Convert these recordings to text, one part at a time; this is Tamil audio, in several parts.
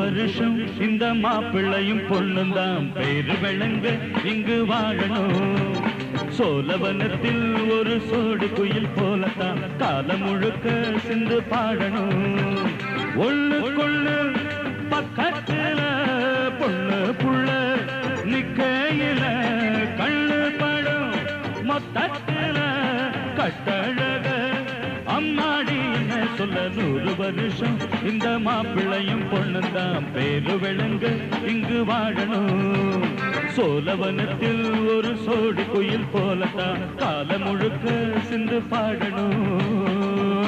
வருஷம் இந்த மாப்பிள்ளையும் பொண்ணும் தான் பேரு விளங்க இங்கு வாழணும் சோழவனத்தில் ஒரு சோடு குயில் போலத்தான் காலம் முழுக்க சிந்து பாடணும் ஒண்ணு கொள்ளு பக்கத்துல பொண்ணு புள்ள நிக்கையில கண்ணு படம் மொத்தத்துல கட்டழக அம்மாடி என்ன சொல்ல நூறு வருஷம் இந்த மாப்பிள்ளையும் பொண்ணுந்தான் பேரு விளங்க இங்கு வாழணும் சோழவனத்தில் ஒரு சோடி குயில் போலத்தான் காலம் முழுக்க சிந்து பாடணும்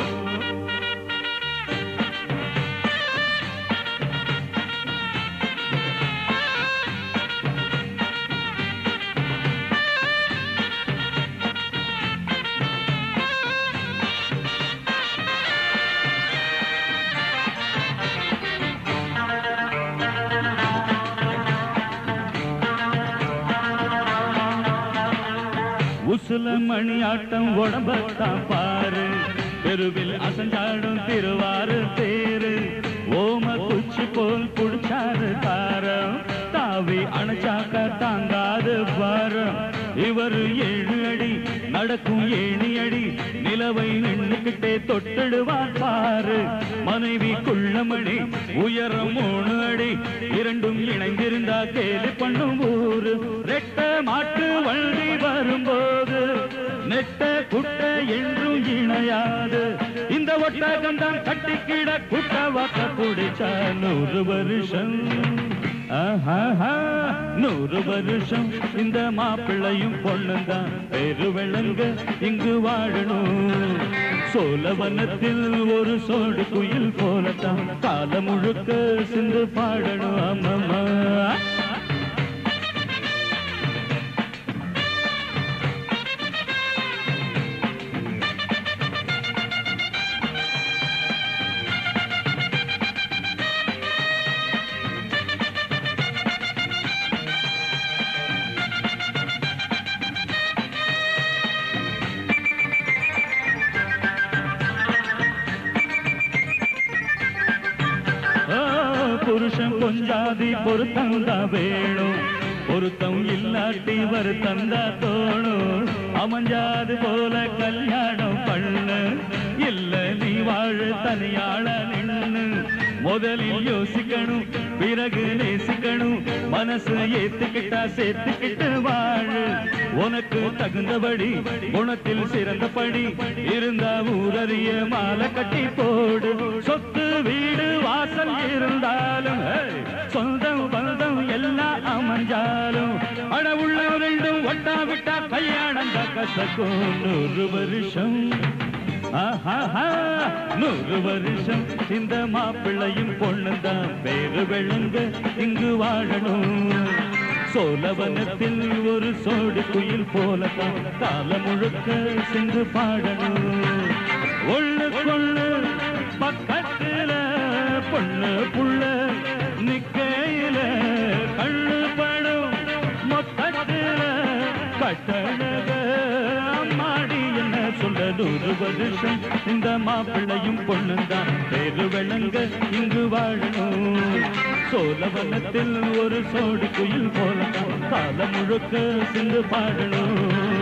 உசுல மணி ஆட்டம் உடம்பத்தான் பாரு தெருவில் அசஞ்சாடும் திருவாரு தேரு ஓம குச்சி போல் குடிச்சாரு தாரம் தாவி அணைச்சாக்க தாங்காது வாரம் இவர் ஏழு அடி நடக்கும் ஏணி அடி நிலவை நின்னுக்கிட்டே தொட்டிடுவார் பாரு மனைவி குள்ளமணி உயரம் மூணு அடி இரண்டும் இணைந்திருந்தா கேலி பண்ணும் ஊரு ரெட்ட மாட்டு வண்டி வரும்போது நெட்ட குட்ட என்றும் இணையாது இந்த ஒட்டகம் தான் கட்டிக்கிட குட்ட வாக்க குடிச்சா நூறு வருஷம் ஆஹாஹா, நூறு வருஷம் இந்த மாப்பிள்ளையும் பொண்ணுந்தான் பெரு விளங்க இங்கு வாழணும் சோழவனத்தில் ஒரு சோடு குயில் போலத்தான் காலம் முழுக்க சிந்து பாடணும் அம்மம்மா ஆ, புருஷன் கொஞ்சாதி பொருத்தம் தான் வேணும் பொருத்தம் இல்லாட்டி வருத்தம் தான் தோணும் அமைஞ்சாது போல கல்யாணம் பண்ணு இல்ல நீ வாழ தனியாள நின்னு முதலில் யோசிக்கணும் பிறகு நேசிக்கணும் மனசு ஏத்துக்கிட்டா சேர்த்துக்கிட்டு வாழு உனக்கு தகுந்தபடி குணத்தில் சிறந்தபடி இருந்தா ஊரறிய மாலை கட்டி போடு சொத்து வீடு வாசல் இருந்தாலும் ஹே, சொந்தம் பந்தம் எல்லாம் அமைஞ்சாலும் அட உள்ள ரெண்டும் ஒட்டா விட்டா கல்யாணம் தான் கசக்கும் நூறு வருஷம் ஆஹாஹா, நூறு வருஷம் இந்த மாப்பிள்ளையும் பொண்ணுதான் பேரு விளங்க இங்கு வாழணும் சோழவனத்தில் ஒரு சோடு குயில் போலத்தான் காலம் முழுக்க சென்று பாடணும் ஒண்ணு கொள்ளு பக்கத்துல பொண்ணு புள்ள நிக்கையில கண்ணு படும் மொத்தத்துல கட்டழக அம்மாடி என்ன சொல்ல நூறு வருஷம் இந்த மாப்பிள்ளையும் பொண்ணுந்தான் பேரு விளங்க இங்கு வாழணும் சோழவனத்தில் ஒரு சோடி குயில் போல காலம் முழுக்க சிந்து பாடணும்